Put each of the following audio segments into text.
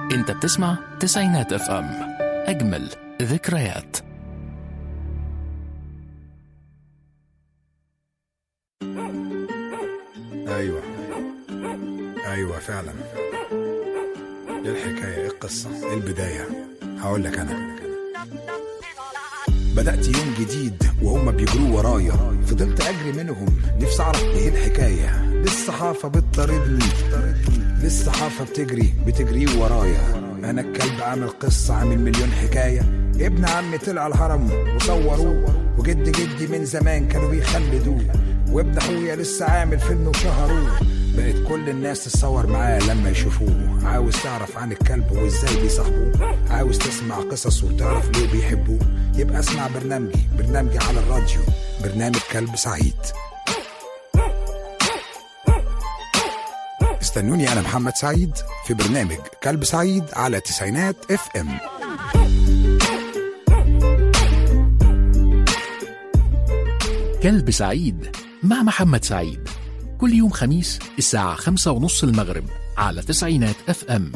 انت بتسمع تسعينات اف ام اجمل ذكريات ايوه ايوه فعلا ايه الحكايه ايه القصه ايه البدايه هقول لك انا بدأت يوم جديد وهم بيجروا ورايا فضلت أجري منهم نفسي أعرف إيه الحكاية للصحافة بتطاردني للصحافة بتجري بتجري ورايا أنا الكلب عامل قصة عامل مليون حكاية ابن عمي طلع الهرم وصوروه وجد جدي من زمان كانوا بيخلدوه وابن أخويا لسه عامل فيلم وشهروه بقت كل الناس تتصور معاه لما يشوفوه عاوز تعرف عن الكلب وازاي بيصاحبوه عاوز تسمع قصص وتعرف ليه بيحبوه يبقى اسمع برنامجي برنامجي على الراديو برنامج كلب سعيد استنوني انا محمد سعيد في برنامج كلب سعيد على تسعينات اف ام كلب سعيد مع محمد سعيد كل يوم خميس الساعة خمسة ونص المغرب على تسعينات اف ام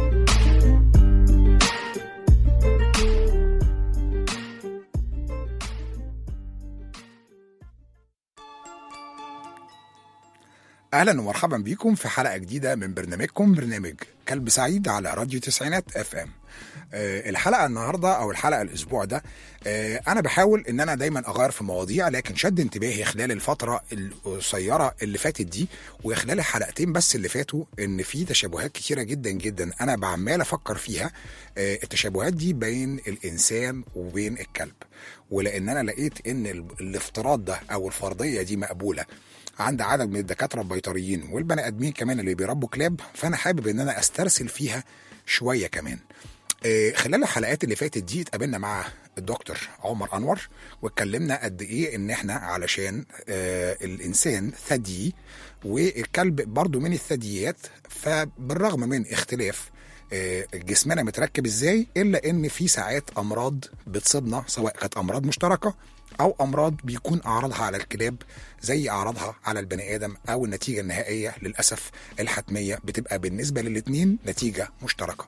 اهلا ومرحبا بيكم في حلقه جديده من برنامجكم برنامج كلب سعيد على راديو تسعينات اف ام آه، الحلقه النهارده او الحلقه الاسبوع ده آه، انا بحاول ان انا دايما اغير في مواضيع لكن شد انتباهي خلال الفتره القصيره اللي فاتت دي وخلال الحلقتين بس اللي فاتوا ان في تشابهات كتيره جدا جدا انا بعمال افكر فيها آه، التشابهات دي بين الانسان وبين الكلب ولان انا لقيت ان ال- الافتراض ده او الفرضيه دي مقبوله عند عدد من الدكاتره البيطريين والبني ادمين كمان اللي بيربوا كلاب فانا حابب ان انا استرسل فيها شويه كمان آه، خلال الحلقات اللي فاتت دي اتقابلنا مع الدكتور عمر انور واتكلمنا قد ايه ان احنا علشان آه الانسان ثدي والكلب برضو من الثدييات فبالرغم من اختلاف آه، جسمنا متركب ازاي الا ان في ساعات امراض بتصيبنا سواء كانت امراض مشتركه او امراض بيكون اعراضها على الكلاب زي اعراضها على البني ادم او النتيجه النهائيه للاسف الحتميه بتبقى بالنسبه للاثنين نتيجه مشتركه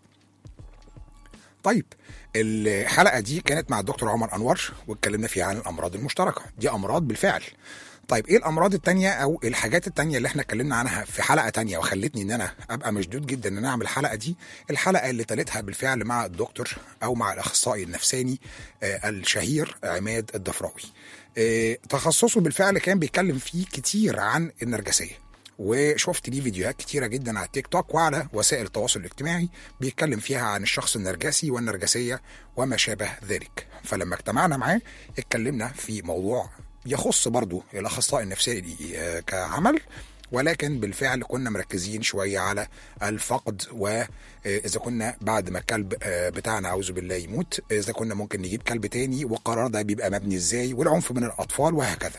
طيب الحلقه دي كانت مع الدكتور عمر انور واتكلمنا فيها عن الامراض المشتركه دي امراض بالفعل طيب ايه الامراض التانية او الحاجات التانية اللي احنا اتكلمنا عنها في حلقه تانية وخلتني ان انا ابقى مشدود جدا ان انا اعمل الحلقه دي الحلقه اللي تالتها بالفعل مع الدكتور او مع الاخصائي النفساني آه الشهير عماد الضفراوي آه تخصصه بالفعل كان بيتكلم فيه كتير عن النرجسيه وشفت ليه فيديوهات كتيرة جدا على التيك توك وعلى وسائل التواصل الاجتماعي بيتكلم فيها عن الشخص النرجسي والنرجسية وما شابه ذلك فلما اجتمعنا معاه اتكلمنا في موضوع يخص برضو الأخصائي النفسي آه، كعمل ولكن بالفعل كنا مركزين شوية على الفقد وإذا كنا بعد ما الكلب آه، بتاعنا أعوذ بالله يموت إذا كنا ممكن نجيب كلب تاني والقرار ده بيبقى مبني إزاي والعنف من الأطفال وهكذا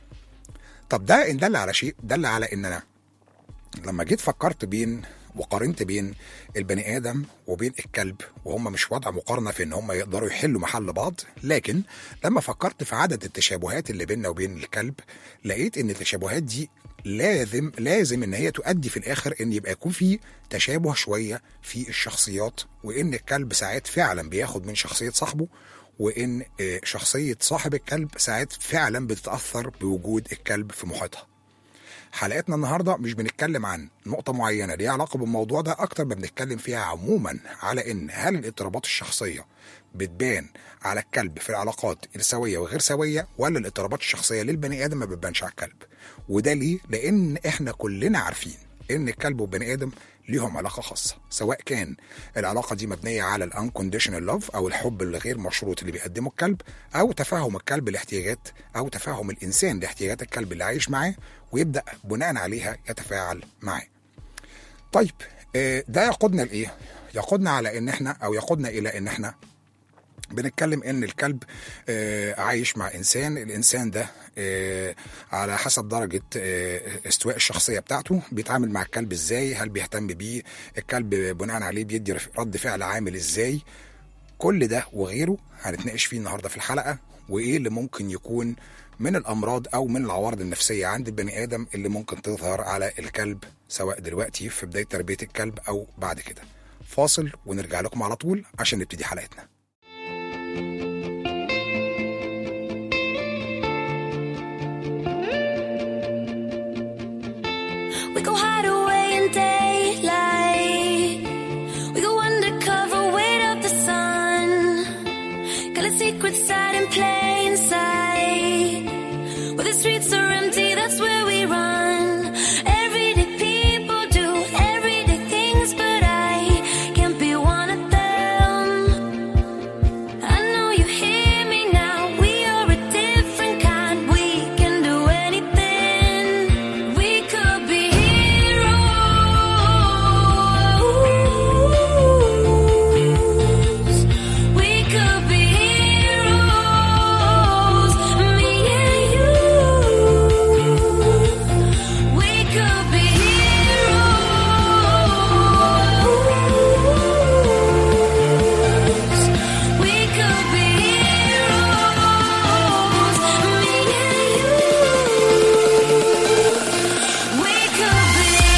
طب ده ان دل على شيء دل على ان انا لما جيت فكرت بين وقارنت بين البني ادم وبين الكلب وهم مش وضع مقارنه في ان هم يقدروا يحلوا محل بعض لكن لما فكرت في عدد التشابهات اللي بيننا وبين الكلب لقيت ان التشابهات دي لازم لازم ان هي تؤدي في الاخر ان يبقى يكون في تشابه شويه في الشخصيات وان الكلب ساعات فعلا بياخد من شخصيه صاحبه وان آه، شخصيه صاحب الكلب ساعات فعلا بتتاثر بوجود الكلب في محيطها حلقتنا النهارده مش بنتكلم عن نقطه معينه ليها علاقه بالموضوع ده اكتر ما بنتكلم فيها عموما على ان هل الاضطرابات الشخصيه بتبان على الكلب في العلاقات السويه وغير سويه ولا الاضطرابات الشخصيه للبني ادم ما بتبانش على الكلب وده ليه لان احنا كلنا عارفين ان الكلب والبني ادم ليهم علاقه خاصه سواء كان العلاقه دي مبنيه على الانكونديشنال لاف او الحب الغير مشروط اللي بيقدمه الكلب او تفهم الكلب لاحتياجات او تفهم الانسان لاحتياجات الكلب اللي عايش معاه ويبدا بناء عليها يتفاعل معاه طيب آه، ده يقودنا لايه يقودنا على ان احنا او يقودنا الى ان احنا بنتكلم ان الكلب آه، عايش مع انسان الانسان ده آه، على حسب درجه آه، استواء الشخصيه بتاعته بيتعامل مع الكلب ازاي هل بيهتم بيه الكلب بناء عليه بيدي رد فعل عامل ازاي كل ده وغيره هنتناقش فيه النهارده في الحلقه وايه اللي ممكن يكون من الامراض او من العوارض النفسيه عند البني ادم اللي ممكن تظهر على الكلب سواء دلوقتي في بدايه تربيه الكلب او بعد كده فاصل ونرجع لكم على طول عشان نبتدي حلقتنا We go hide away in daylight. We go undercover, wait up the sun. Got a secret side in plain sight. Where the streets are empty, that's where we run. Everyday people do everyday things, but I can't be one of them. I know you hear me now. We are a different kind. We can do anything. We could be heroes. We could be heroes. Me and you. We could be heroes. We could be heroes, me and you. We could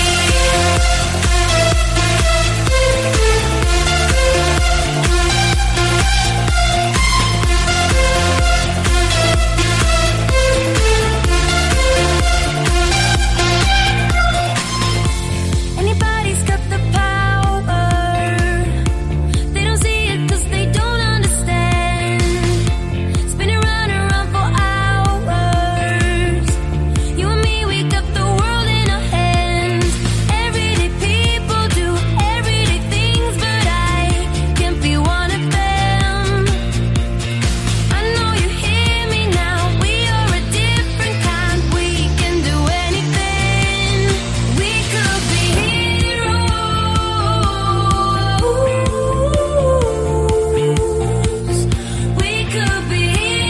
be. Anybody's got the power. They don't see it 'cause they don't understand. Spinning round and round for hours. You and me, we got the world in our hands. Everyday people do everyday things, but I can't be one of them. I know you hear me now. We are a different kind. We can do anything. We could be heroes. We could be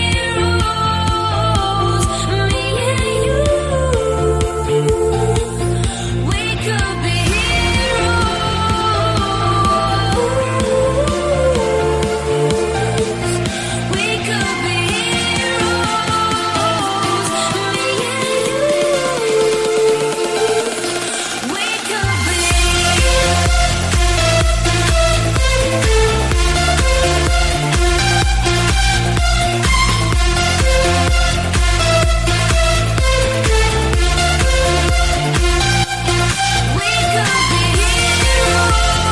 heroes. Me and you. We could be heroes. We could be heroes. Me and you. We could be. We could be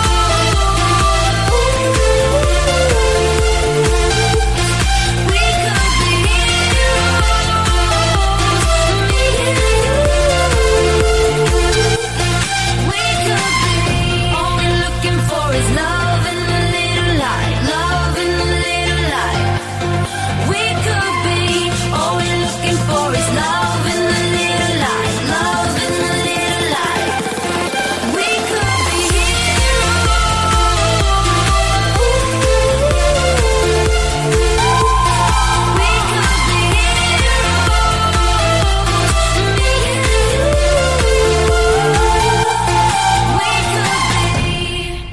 heroes. We could be heroes. Me and you. We could be. All we're looking for is love in a little light. Love in a little light. We could be. All we're looking for is love in a little light. Love in a little light. We could be heroes. We could be heroes. Me and you. We could be.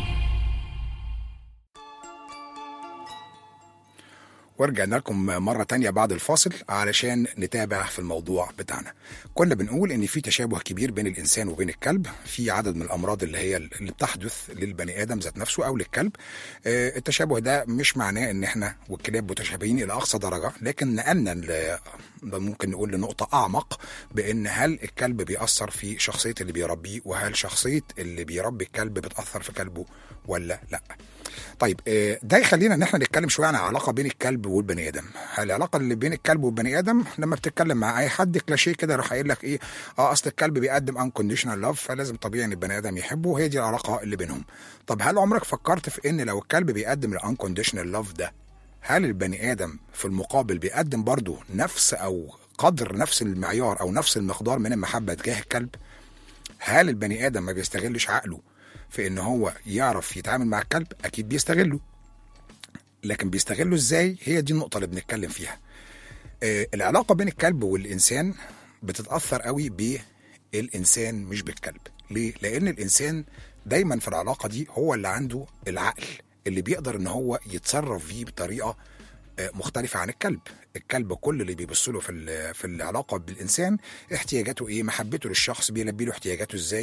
ورجعنا لكم مرة تانية بعد الفاصل علشان نتابع في الموضوع بتاعنا كنا بنقول ان في تشابه كبير بين الانسان وبين الكلب في عدد من الامراض اللي هي اللي بتحدث للبني ادم ذات نفسه او للكلب آه، التشابه ده مش معناه ان احنا والكلاب متشابهين الى اقصى درجة لكن نقلنا ل- ممكن نقول لنقطة اعمق بان هل الكلب بيأثر في شخصية اللي بيربيه وهل شخصية اللي بيربي الكلب بتأثر في كلبه ولا لا طيب آه، ده يخلينا ان احنا نتكلم شويه عن العلاقه بين الكلب والبني ادم العلاقه اللي بين الكلب والبني ادم لما بتتكلم مع اي حد كلاشيه كده يروح قايل لك ايه اه اصل الكلب بيقدم انكونديشنال لاف فلازم طبيعي ان البني ادم يحبه وهي دي العلاقه اللي بينهم طب هل عمرك فكرت في ان لو الكلب بيقدم الانكونديشنال لاف ده هل البني ادم في المقابل بيقدم برضه نفس او قدر نفس المعيار او نفس المقدار من المحبه تجاه الكلب هل البني ادم ما بيستغلش عقله في ان هو يعرف يتعامل مع الكلب اكيد بيستغله لكن بيستغله ازاي هي دي النقطه اللي بنتكلم فيها آه العلاقه بين الكلب والانسان بتتاثر قوي بالانسان مش بالكلب ليه لان الانسان دايما في العلاقه دي هو اللي عنده العقل اللي بيقدر ان هو يتصرف فيه بطريقه آه، مختلفة عن الكلب الكلب كل اللي بيبص له في ال- في العلاقة بالإنسان احتياجاته إيه محبته للشخص بيلبي له احتياجاته إزاي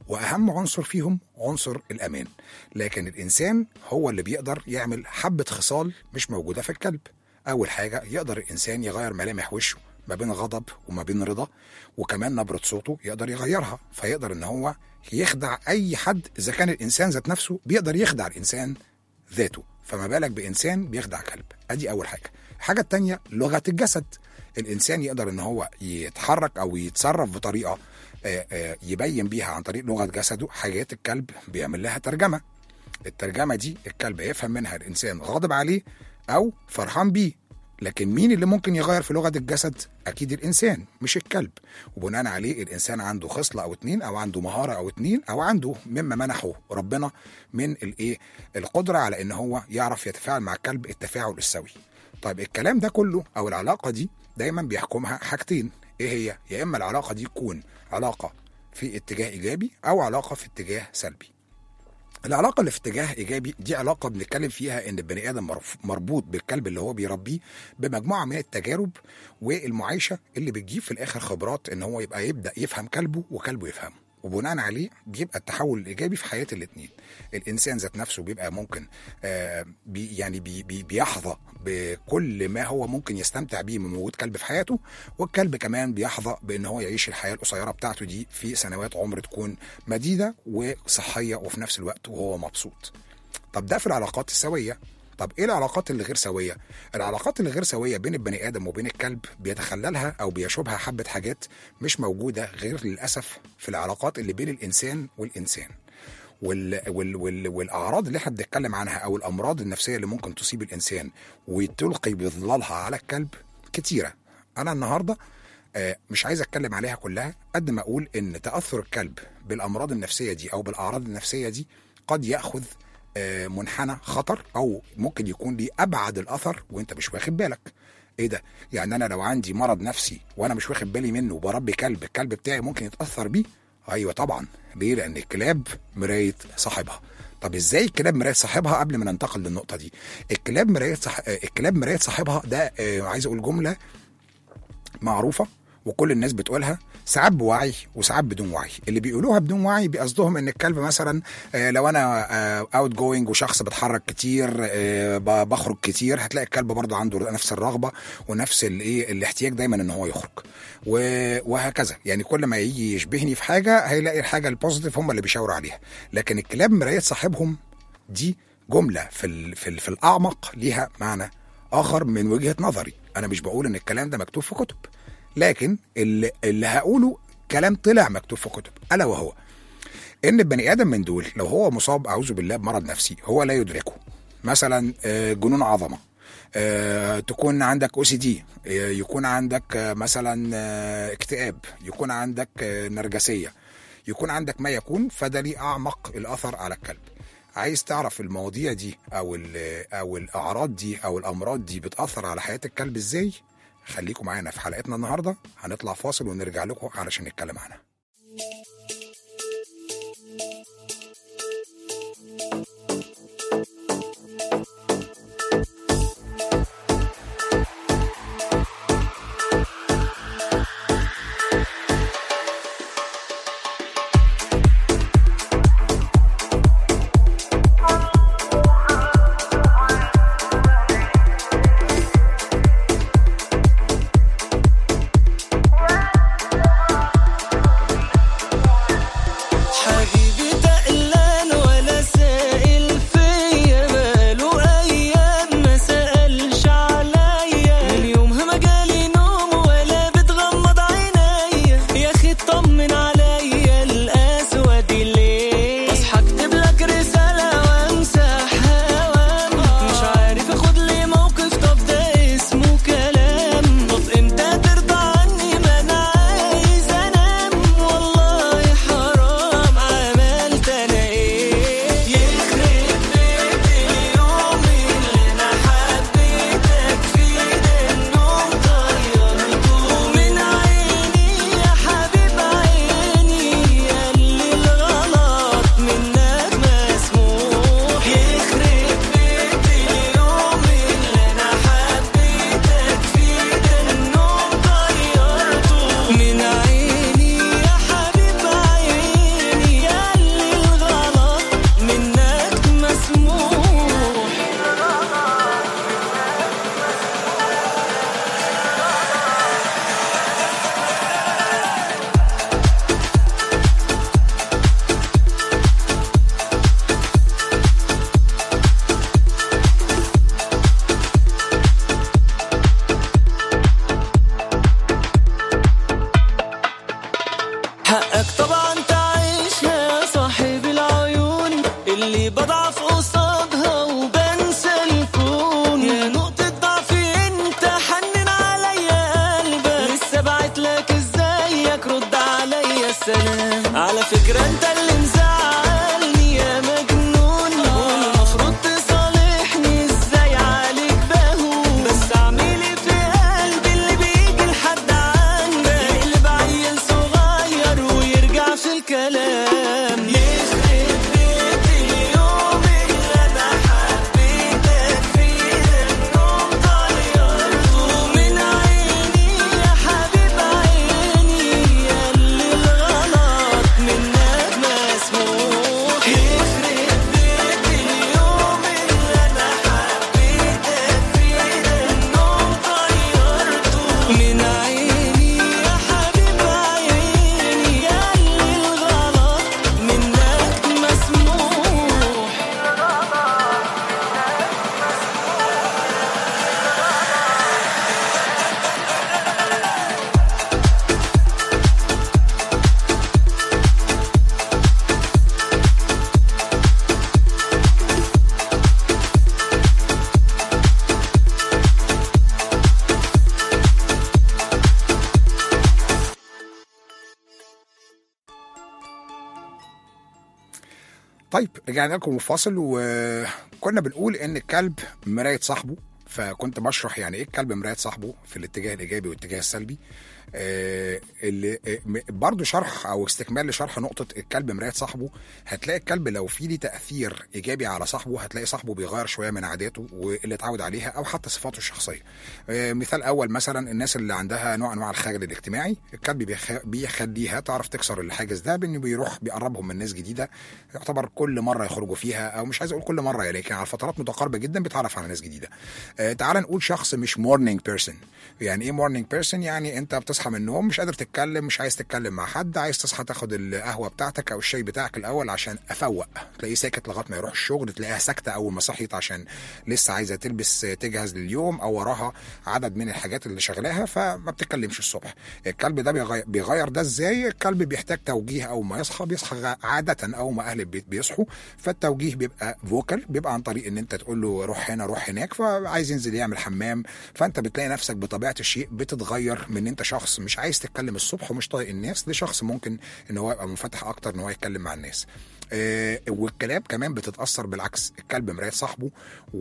واهم عنصر فيهم عنصر الامان لكن الانسان هو اللي بيقدر يعمل حبه خصال مش موجوده في الكلب اول حاجه يقدر الانسان يغير ملامح وشه ما بين غضب وما بين رضا وكمان نبره صوته يقدر يغيرها فيقدر ان هو يخدع اي حد اذا كان الانسان ذات نفسه بيقدر يخدع الانسان ذاته فما بالك بانسان بيخدع كلب ادي اول حاجه الحاجه التانية لغه الجسد الانسان يقدر ان هو يتحرك او يتصرف بطريقه آه، آه، يبين بيها عن طريق لغه جسده حاجات الكلب بيعمل لها ترجمه الترجمه دي الكلب يفهم منها الانسان غاضب عليه او فرحان بيه لكن مين اللي ممكن يغير في لغه الجسد اكيد الانسان مش الكلب وبناء عليه الانسان عنده خصله او اتنين او عنده مهاره او اتنين او عنده مما منحه ربنا من الايه القدره على ان هو يعرف يتفاعل مع الكلب التفاعل السوي طيب الكلام ده كله او العلاقه دي دايما بيحكمها حاجتين ايه هي يا اما العلاقه دي تكون علاقه في اتجاه ايجابي او علاقه في اتجاه سلبي العلاقة اللي في اتجاه إيجابي دي علاقة بنتكلم فيها إن البني آدم مرف- مربوط بالكلب اللي هو بيربيه بمجموعة من التجارب والمعايشة اللي بتجيب في الآخر خبرات إن هو يبقى يبدأ يفهم كلبه وكلبه يفهمه وبناء عليه بيبقى التحول الايجابي في حياه الاثنين الانسان ذات نفسه بيبقى ممكن آه بي يعني بي بي بيحظى بكل ما هو ممكن يستمتع بيه من وجود كلب في حياته والكلب كمان بيحظى بان هو يعيش الحياه القصيره بتاعته دي في سنوات عمر تكون مديده وصحيه وفي نفس الوقت وهو مبسوط طب ده في العلاقات السويه طب ايه العلاقات اللي غير سويه العلاقات اللي غير سويه بين البني ادم وبين الكلب بيتخللها او بيشوبها حبه حاجات مش موجوده غير للاسف في العلاقات اللي بين الانسان والانسان وال وال وال والاعراض اللي احنا بنتكلم عنها او الامراض النفسيه اللي ممكن تصيب الانسان وتلقي بظلالها على الكلب كتيره انا النهارده آه، مش عايز اتكلم عليها كلها قد ما اقول ان تاثر الكلب بالامراض النفسيه دي او بالاعراض النفسيه دي قد ياخذ آه، منحنى خطر او ممكن يكون ليه ابعد الاثر وانت مش واخد بالك ايه ده يعني انا لو عندي مرض نفسي وانا مش واخد بالي منه وبربي كلب الكلب بتاعي ممكن يتاثر بيه ايوه طبعا ليه لان الكلاب مرايه صاحبها طب ازاي الكلاب مرايه صاحبها قبل ما ننتقل للنقطه دي الكلاب مرايه صح... آه، الكلاب مرايه صاحبها ده آه، عايز اقول جمله معروفه وكل الناس بتقولها ساعات بوعي وساعات بدون وعي اللي بيقولوها بدون وعي بيقصدهم ان الكلب مثلا آه، لو انا اوت جوينج وشخص بتحرك كتير آه، ب- بخرج كتير هتلاقي الكلب برضه عنده نفس الرغبه ونفس الايه الاحتياج دايما ان هو يخرج و- وهكذا يعني كل ما يجي يشبهني في حاجه هيلاقي الحاجه البوزيتيف هم اللي بيشاوروا عليها لكن الكلاب مرايه صاحبهم دي جمله في ال في, ال في الاعمق ليها معنى اخر من وجهه نظري انا مش بقول ان الكلام ده مكتوب في كتب لكن اللي, اللي هقوله كلام طلع مكتوب في كتب الا وهو ان البني ادم من دول لو هو مصاب اعوذ بالله بمرض نفسي هو لا يدركه مثلا آه، جنون عظمه آه، تكون عندك او سي دي يكون عندك آه، مثلا آه، اكتئاب يكون عندك آه، نرجسيه يكون عندك ما يكون فده ليه اعمق الاثر على الكلب عايز تعرف المواضيع دي او ال- او الاعراض دي او الامراض دي بتاثر على حياه الكلب ازاي خليكم معانا في حلقتنا النهارده هنطلع فاصل ونرجع لكم علشان نتكلم عنها Thank فكرة انت اللي مزعلني يا مجنون والمفروض تصالحني ازاي عليك بهون بس اعملي في قلبي اللي بيجي لحد عندك يقلب عيل صغير ويرجع في الكلام يخرب بيت اليوم اللي انا حبيتك فيه النوم طيرته من عيني يا حبيب عيني يا اللي الغلط منك مسموح يخرب بيت اليوم اللي انا حبيتك فيه النوم طيرته من عيني يا حبيب عيني يا اللي الغلط منك مسموح طيب رجعنا لكم من فاصل وكنا بنقول ان الكلب مرايه صاحبه فكنت بشرح يعني ايه الكلب مرايه صاحبه في الاتجاه الايجابي والاتجاه السلبي آه اللي آه م- برضو شرح او استكمال لشرح نقطه الكلب مرايه صاحبه هتلاقي الكلب لو في ليه تاثير ايجابي على صاحبه هتلاقي صاحبه بيغير شويه من عاداته واللي اتعود عليها او حتى صفاته الشخصيه آه مثال اول مثلا الناس اللي عندها نوع انواع الخجل الاجتماعي الكلب بيخ- بيخليها تعرف تكسر الحاجز ده بانه بيروح بيقربهم من ناس جديده يعتبر كل مره يخرجوا فيها او مش عايز اقول كل مره يعني لكن على فترات متقاربه جدا بيتعرف على ناس جديده آه تعال نقول شخص مش مورنينج بيرسون يعني ايه مورنينج بيرسون يعني انت بتصحى من النوم مش قادر تتكلم مش عايز تتكلم مع حد عايز تصحى تاخد القهوه بتاعتك او الشاي بتاعك الاول عشان افوق تلاقيه ساكت لغايه ما يروح الشغل تلاقيها ساكته اول ما صحيت عشان لسه عايزه تلبس آه، تجهز لليوم او وراها عدد من الحاجات اللي شغلاها فما بتتكلمش الصبح الكلب ده بيغير, بيغير ده ازاي الكلب بيحتاج توجيه اول ما يصحى بيصحى غ- عاده اول ما اهل البيت بيصحوا فالتوجيه بيبقى فوكال بيبقى عن طريق ان انت تقول له روح هنا روح هناك فعايز ينزل يعمل حمام فانت بتلاقي نفسك بطبيعه الشيء بتتغير من انت شخص مش عايز تتكلم الصبح ومش طايق الناس لشخص ممكن ان هو يبقى منفتح اكتر ان هو يتكلم مع الناس آه، والكلاب كمان بتتاثر بالعكس الكلب مرايه صاحبه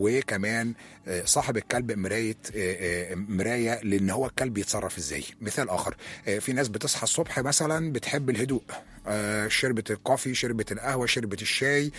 وكمان آه، صاحب الكلب مرايه آه، آه، مرايه لان هو الكلب يتصرف ازاي مثال اخر آه، في ناس بتصحى الصبح مثلا بتحب الهدوء آه، شربت الكوفي شربت القهوه شربت الشاي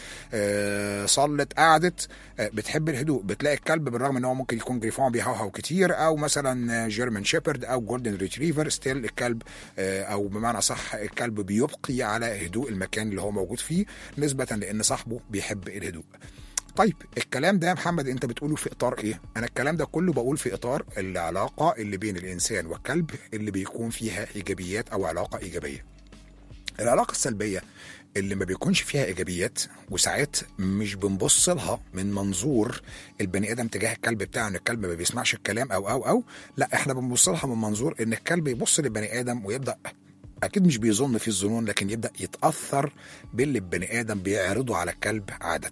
آه، صلت قعدت آه، بتحب الهدوء بتلاقي الكلب بالرغم ان هو ممكن يكون جريفون بيهوهو كتير او مثلا جيرمان شيبرد او جولدن ريتريفر ستيل الكلب آه، او بمعنى صح الكلب بيبقي على هدوء المكان اللي هو موجود فيه نسبه لان صاحبه بيحب الهدوء طيب الكلام ده يا محمد انت بتقوله في اطار ايه؟ انا الكلام ده كله بقول في اطار العلاقه اللي بين الانسان والكلب اللي بيكون فيها ايجابيات او علاقه ايجابيه. العلاقه السلبيه اللي ما بيكونش فيها ايجابيات وساعات مش بنبص لها من منظور البني ادم تجاه الكلب بتاعه ان الكلب ما بيسمعش الكلام او او او لا احنا بنبص لها من منظور ان الكلب يبص للبني ادم ويبدا اكيد مش بيظن في الظنون لكن يبدا يتاثر باللي البني ادم بيعرضه على الكلب عاده.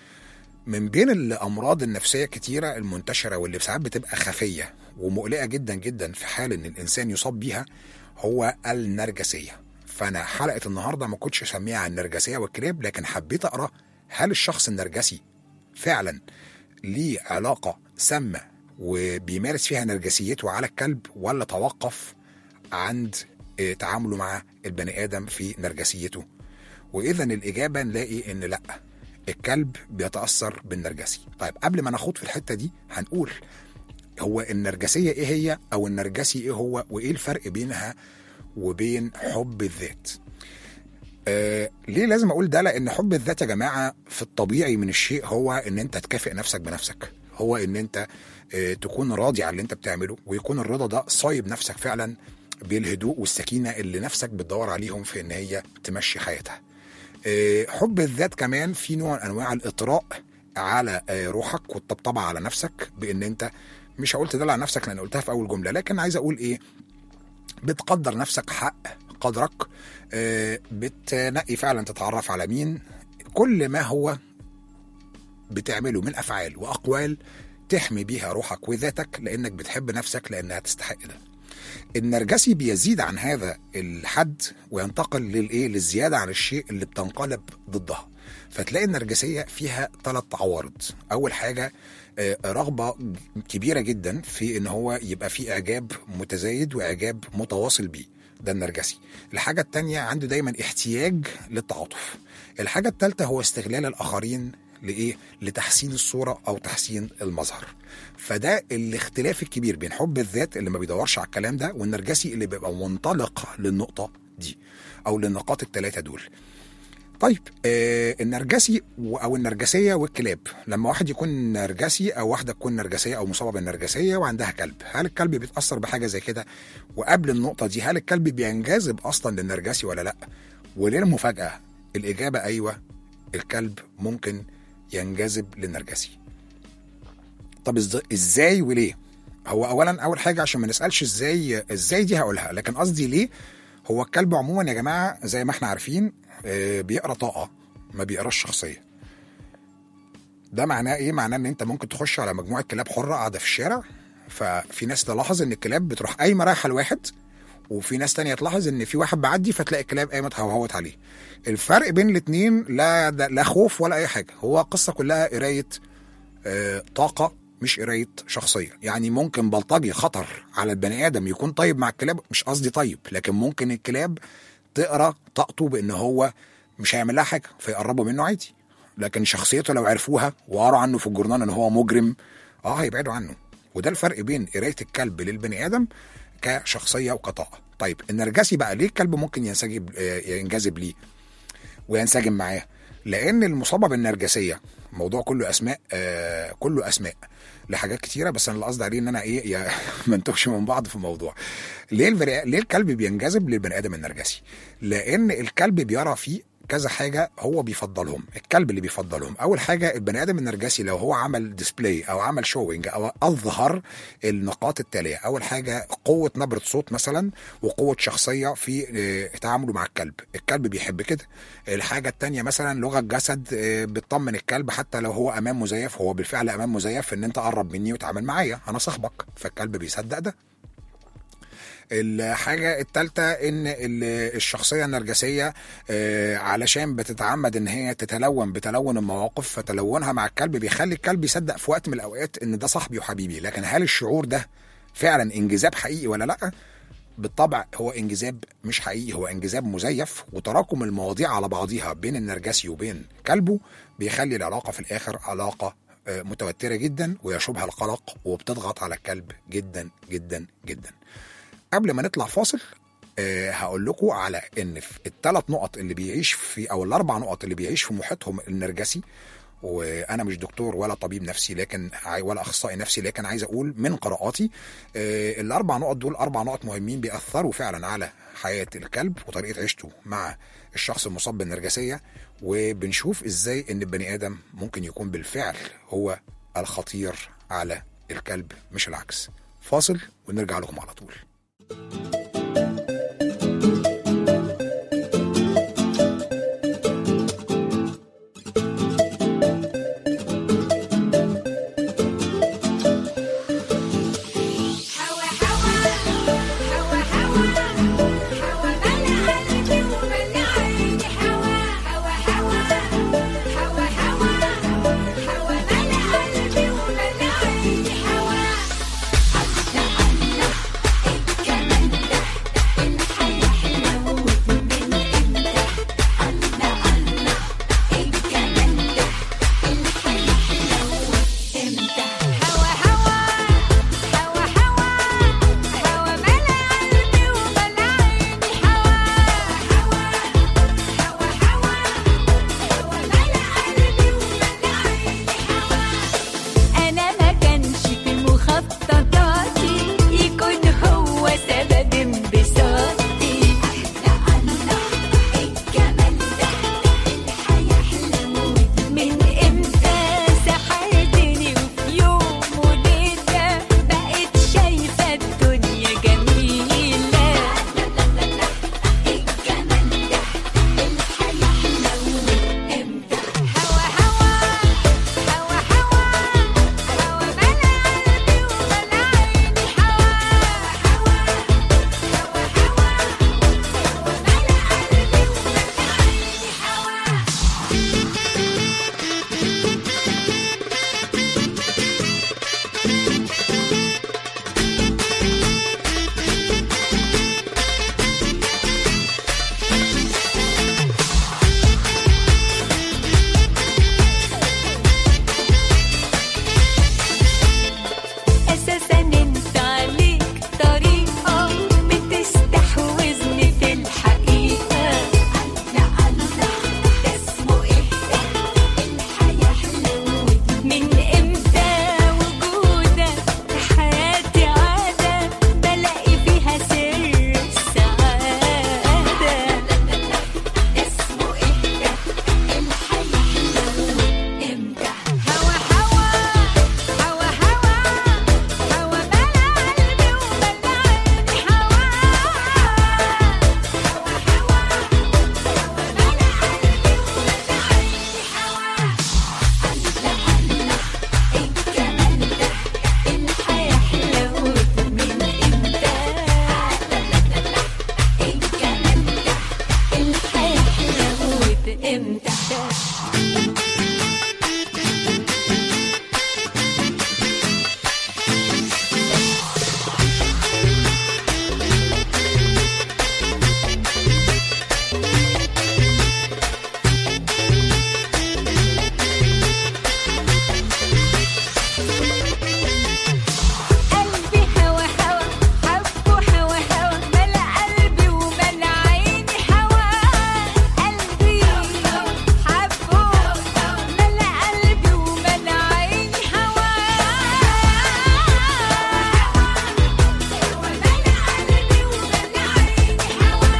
من بين الامراض النفسيه كتيره المنتشره واللي ساعات بتبقى خفيه ومقلقه جدا جدا في حال ان الانسان يصاب بيها هو النرجسيه فانا حلقه النهارده ما كنتش اسميها عن النرجسيه والكلاب لكن حبيت اقرا هل الشخص النرجسي فعلا ليه علاقه سامه وبيمارس فيها نرجسيته على الكلب ولا توقف عند آه، تعامله مع البني ادم في نرجسيته واذا الاجابه نلاقي ان لا الكلب بيتاثر بالنرجسي طيب قبل ما ناخد في الحته دي هنقول هو النرجسيه ايه هي او النرجسي ايه هو وايه الفرق بينها وبين حب الذات آه ليه لازم اقول ده لان حب الذات يا جماعه في الطبيعي من الشيء هو ان انت تكافئ نفسك بنفسك هو ان انت آه تكون راضي على اللي انت بتعمله ويكون الرضا ده صايب نفسك فعلا بالهدوء والسكينه اللي نفسك بتدور عليهم في ان هي تمشي حياتها آه، حب الذات كمان في نوع من انواع الاطراء على آه، روحك والطبطبه على نفسك بان انت مش هقول تدلع نفسك لان قلتها في اول جمله لكن عايز اقول ايه بتقدر نفسك حق قدرك آه، بتنقي فعلا تتعرف على مين كل ما هو بتعمله من افعال واقوال تحمي بيها روحك وذاتك لانك بتحب نفسك لانها تستحق ده النرجسي بيزيد عن هذا الحد وينتقل للايه للزياده عن الشيء اللي بتنقلب ضدها فتلاقي النرجسيه فيها ثلاث عوارض اول حاجه آه، رغبه كبيره جدا في ان هو يبقى في اعجاب متزايد واعجاب متواصل بيه ده النرجسي الحاجه الثانيه عنده دايما احتياج للتعاطف الحاجه الثالثه هو استغلال الاخرين لايه لتحسين الصوره او تحسين المظهر فده الاختلاف الكبير بين حب الذات اللي ما بيدورش على الكلام ده والنرجسي اللي بيبقى منطلق للنقطه دي او للنقاط الثلاثه دول طيب آه النرجسي و- او النرجسيه والكلاب لما واحد يكون نرجسي او واحده تكون نرجسيه او مصابه بالنرجسيه وعندها كلب هل الكلب بيتاثر بحاجه زي كده وقبل النقطه دي هل الكلب بينجذب اصلا للنرجسي ولا لا وليه المفاجاه الاجابه ايوه الكلب ممكن ينجذب للنرجسي طب إز- ازاي وليه هو اولا اول حاجه عشان ما نسالش ازاي ازاي دي هقولها لكن قصدي ليه هو الكلب عموما يا جماعه زي ما احنا عارفين آه، بيقرا طاقه ما بيقراش شخصيه ده معناه ايه معناه ان انت ممكن تخش على مجموعه كلاب حره قاعده في الشارع ففي ناس تلاحظ ان الكلاب بتروح قايمه رايحه لواحد وفي ناس تانية تلاحظ ان في واحد بعدي فتلاقي الكلاب قايمه تهوهوت عليه الفرق بين الاتنين لا ده لا خوف ولا اي حاجه هو القصه كلها قرايه آه، طاقه مش قرايه شخصيه يعني ممكن بلطجي خطر على البني ادم يكون طيب مع الكلاب مش قصدي طيب لكن ممكن الكلاب تقرا طاقته بان هو مش هيعمل لها حاجه فيقربوا منه عادي لكن شخصيته لو عرفوها وقروا عنه في الجورنال ان هو مجرم اه هيبعدوا عنه وده الفرق بين قرايه الكلب للبني ادم كشخصيه وكطاقه طيب النرجسي بقى ليه الكلب ممكن ينسجب آه، ينجذب ليه وينسجم معاه لان المصابه بالنرجسيه موضوع كله اسماء آه كله اسماء لحاجات كتيره بس انا اللي قصدي عليه ان انا ايه يا ما نتوهش من بعض في الموضوع ليه البني ليه الكلب بينجذب للبني ادم النرجسي لان الكلب بيرى فيه كذا حاجه هو بيفضلهم الكلب اللي بيفضلهم اول حاجه البني ادم النرجسي لو هو عمل ديسبلاي او عمل شوينج او اظهر النقاط التاليه اول حاجه قوه نبره صوت مثلا وقوه شخصيه في آه، تعامله مع الكلب الكلب بيحب كده الحاجه التانيه مثلا لغه جسد آه، بتطمن الكلب حتى لو هو امام مزيف هو بالفعل امام مزيف ان انت قرب مني وتعامل معايا انا صاحبك فالكلب بيصدق ده الحاجة التالتة ان ال- الشخصية النرجسية آه، علشان بتتعمد ان هي تتلون بتلون المواقف فتلونها مع الكلب بيخلي الكلب يصدق في وقت من الاوقات ان ده صاحبي وحبيبي لكن هل الشعور ده فعلا انجذاب حقيقي ولا لا بالطبع هو انجذاب مش حقيقي هو انجذاب مزيف وتراكم المواضيع على بعضها بين النرجسي وبين كلبه بيخلي العلاقة في الاخر علاقة آه، متوترة جدا ويشوبها القلق وبتضغط على الكلب جدا جدا جدا قبل ما نطلع فاصل أه هقول لكم على ان في الثلاث نقط اللي بيعيش في او الاربع نقط اللي بيعيش في محيطهم النرجسي وانا مش دكتور ولا طبيب نفسي لكن عاي- ولا اخصائي نفسي لكن عايز اقول من قراءاتي أه الاربع نقط دول اربع نقط مهمين بيأثروا فعلا على حياه الكلب وطريقه عيشته مع الشخص المصاب بالنرجسيه وبنشوف ازاي ان البني ادم ممكن يكون بالفعل هو الخطير على الكلب مش العكس فاصل ونرجع لكم على طول حوا حوا حوا حوا حوا ملا قلبي وملا عيني حوا حوا حوا حوا حوا حوا ملا قلبي وملا عيني حوا الله الله الجمال ده امتى قلبي هوا هوا حبه هوا هوا ملا قلبي وملا عيني هوا قلبي حبه ملا قلبي وملا عيني هوا ملا قلبي وملا عيني هوا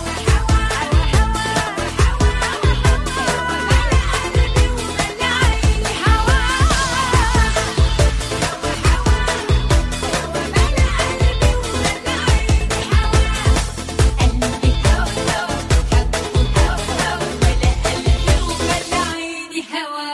قلبي هوا هوا حبه هوا هوا ملا قلبي وملا عيني هوا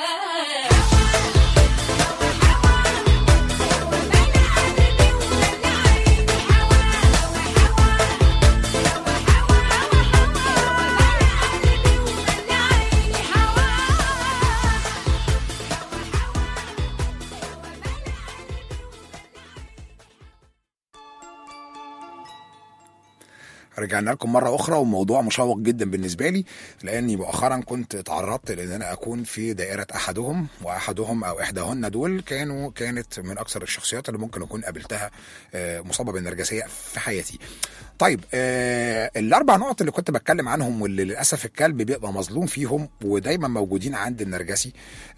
رجعنا لكم مرة أخرى وموضوع مشوق جدا بالنسبة لي لأني مؤخرا كنت تعرضت لأن أنا أكون في دائرة أحدهم وأحدهم أو إحداهن دول كانوا كانت من أكثر الشخصيات اللي ممكن أكون قابلتها آه، مصابة بالنرجسية في حياتي. طيب آه الأربع نقط اللي كنت بتكلم عنهم واللي للأسف الكلب بيبقى مظلوم فيهم ودايما موجودين عند النرجسي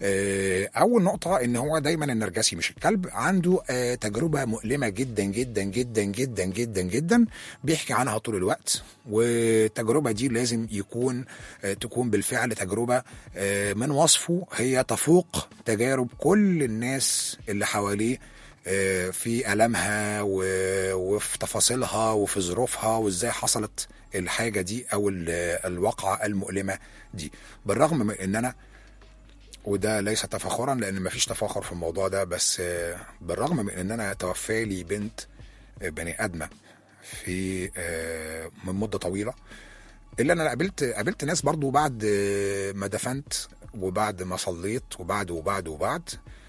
آه أول نقطة إن هو دايما النرجسي مش الكلب عنده آه تجربة مؤلمة جدا جدا جدا جدا جدا جدا بيحكي عنها طول الوقت والتجربة دي لازم يكون آه تكون بالفعل تجربة آه من وصفه هي تفوق تجارب كل الناس اللي حواليه آه، في ألمها و- وفي تفاصيلها وفي ظروفها وإزاي حصلت الحاجة دي أو ال- الواقعة المؤلمة دي بالرغم من إن أنا وده ليس تفاخرا لأن مفيش تفاخر في الموضوع ده بس آه، بالرغم من إن أنا توفى لي بنت آه، بني آدمة في آه، من مدة طويلة الا انا قابلت قابلت ناس برضو بعد آه، ما دفنت وبعد ما صليت وبعد وبعد وبعد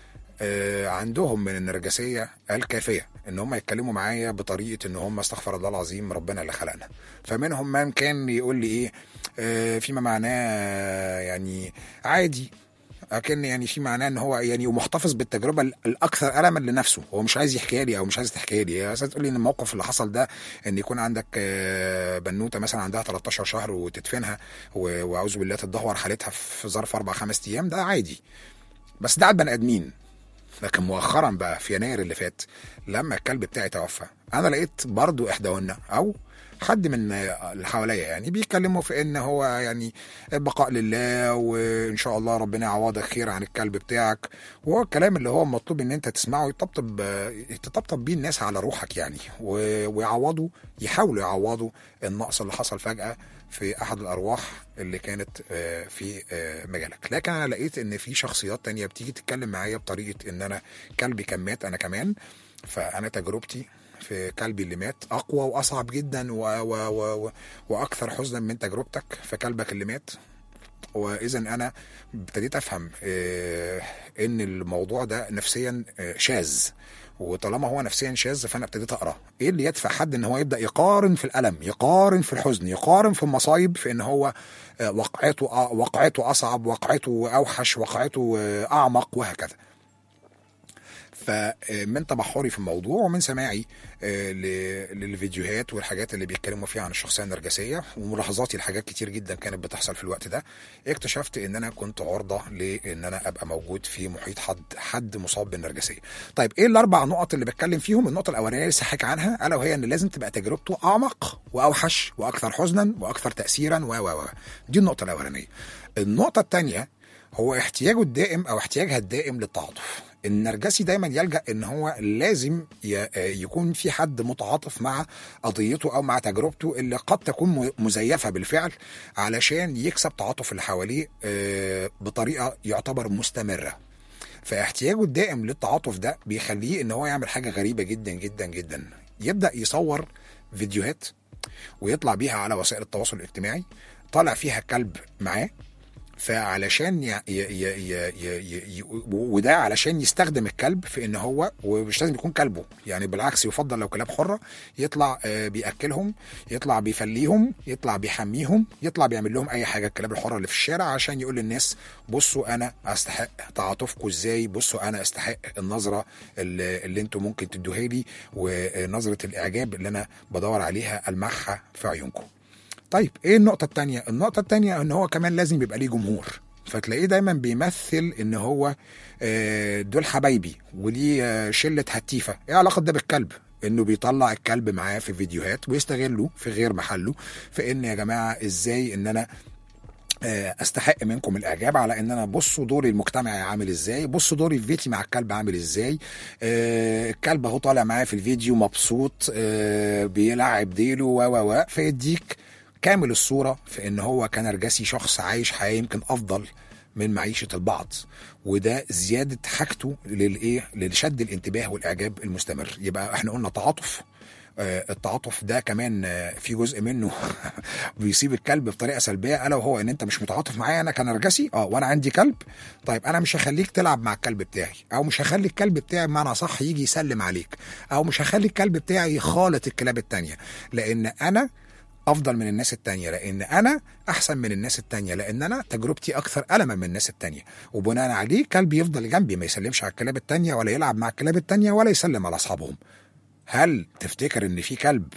آه، عندهم من النرجسيه الكافيه ان هم يتكلموا معايا بطريقه ان هم استغفر الله العظيم ربنا اللي خلقنا فمنهم من كان يقول لي ايه آه، فيما معناه آه، يعني عادي اكن يعني في معناه ان هو يعني ومحتفظ بالتجربه ال- الاكثر الما لنفسه هو مش عايز يحكيها لي او مش عايز تحكيها لي هي عايز تقول لي ان الموقف اللي حصل ده ان يكون عندك آه، بنوته مثلا عندها 13 شهر وتدفنها و- واعوذ بالله تتدهور حالتها في ظرف اربع خمس ايام ده عادي بس ده على البني ادمين لكن مؤخرا بقى في يناير اللي فات لما الكلب بتاعي توفى انا لقيت برضو احداهن او حد من اللي حواليا يعني بيتكلموا في ان هو يعني البقاء لله وان شاء الله ربنا يعوضك خير عن الكلب بتاعك وهو الكلام اللي هو مطلوب ان انت تسمعه يطبطب تطبطب بيه الناس على روحك يعني و- ويعوضوا يحاولوا يعوضوا النقص اللي حصل فجأة في احد الارواح اللي كانت آه، في آه، مجالك لكن انا لقيت ان في شخصيات تانية بتيجي تتكلم معايا بطريقة ان انا كلبي كان مات انا كمان فانا تجربتي في كلبي اللي مات اقوى واصعب جدا و و و و واكثر حزنا من تجربتك في كلبك اللي مات واذا انا ابتديت افهم آه، ان الموضوع ده نفسيا آه، شاذ وطالما هو نفسيا شاذ فانا ابتديت اقرا ايه اللي يدفع حد ان هو يبدا يقارن في الالم يقارن في الحزن يقارن في المصايب في ان هو آه، وقعته آه، وقعته اصعب وقعته اوحش وقعته آه، اعمق وهكذا فمن تبحري في الموضوع ومن سماعي آه، ل- للفيديوهات والحاجات اللي بيتكلموا فيها عن الشخصيه النرجسيه وملاحظاتي لحاجات كتير جدا كانت بتحصل في الوقت ده اكتشفت ان انا كنت عرضه لان انا ابقى موجود في محيط حد حد مصاب بالنرجسيه. طيب ايه الاربع نقط اللي بتكلم فيهم؟ النقطه الاولانيه لسه حكي عنها الا وهي ان لازم تبقى تجربته اعمق واوحش واكثر حزنا واكثر تاثيرا و و و دي النقطه الاولانيه. النقطه الثانيه هو احتياجه الدائم او احتياجها الدائم للتعاطف النرجسي دايما يلجا ان هو لازم ي- يكون في حد متعاطف مع قضيته او مع تجربته اللي قد تكون م- مزيفه بالفعل علشان يكسب تعاطف اللي حواليه آه، بطريقه يعتبر مستمره فاحتياجه الدائم للتعاطف ده بيخليه ان هو يعمل حاجه غريبه جدا جدا جدا يبدا يصور فيديوهات ويطلع بيها على وسائل التواصل الاجتماعي طالع فيها كلب معاه فعلشان ي... ي... ي... ي... ي... ي... وده علشان يستخدم الكلب في ان هو ومش لازم يكون كلبه يعني بالعكس يفضل لو كلاب حره يطلع آه، بياكلهم يطلع بيفليهم يطلع بيحميهم يطلع بيعمل لهم اي حاجه الكلاب الحره اللي في الشارع عشان يقول للناس بصوا انا استحق تعاطفكم ازاي بصوا انا استحق النظره اللي, اللي انتم ممكن تدوها لي ونظره الاعجاب اللي انا بدور عليها المعها في عيونكم طيب ايه النقطة التانية؟ النقطة التانية ان هو كمان لازم يبقى ليه جمهور فتلاقيه دايما بيمثل ان هو آه، دول حبايبي وليه آه، شلة هتيفة ايه علاقة ده بالكلب؟ انه بيطلع الكلب معاه في فيديوهات ويستغله في غير محله في ان يا جماعة ازاي ان انا آه، استحق منكم الاعجاب على ان انا بصوا دوري المجتمعي عامل ازاي بصوا دوري في بيتي مع الكلب عامل ازاي آه، الكلب اهو طالع معايا في الفيديو مبسوط آه، بيلعب ديله و و و فيديك كامل الصوره في ان هو كنرجسي شخص عايش حياه يمكن افضل من معيشه البعض وده زياده حاجته للايه لشد الانتباه والاعجاب المستمر يبقى احنا قلنا تعاطف آه، التعاطف ده كمان آه، في جزء منه بيصيب الكلب بطريقه سلبيه الا وهو ان انت مش متعاطف معايا انا كنرجسي اه وانا عندي كلب طيب انا مش هخليك تلعب مع الكلب بتاعي او مش هخلي الكلب بتاعي بمعنى صح يجي يسلم عليك او مش هخلي الكلب بتاعي يخالط الكلاب التانية لان انا افضل من الناس التانية لان انا احسن من الناس التانية لان انا تجربتي اكثر الما من الناس التانية وبناء عليه كلبي يفضل جنبي ما يسلمش على الكلاب التانية ولا يلعب مع الكلاب التانية ولا يسلم على اصحابهم هل تفتكر ان في كلب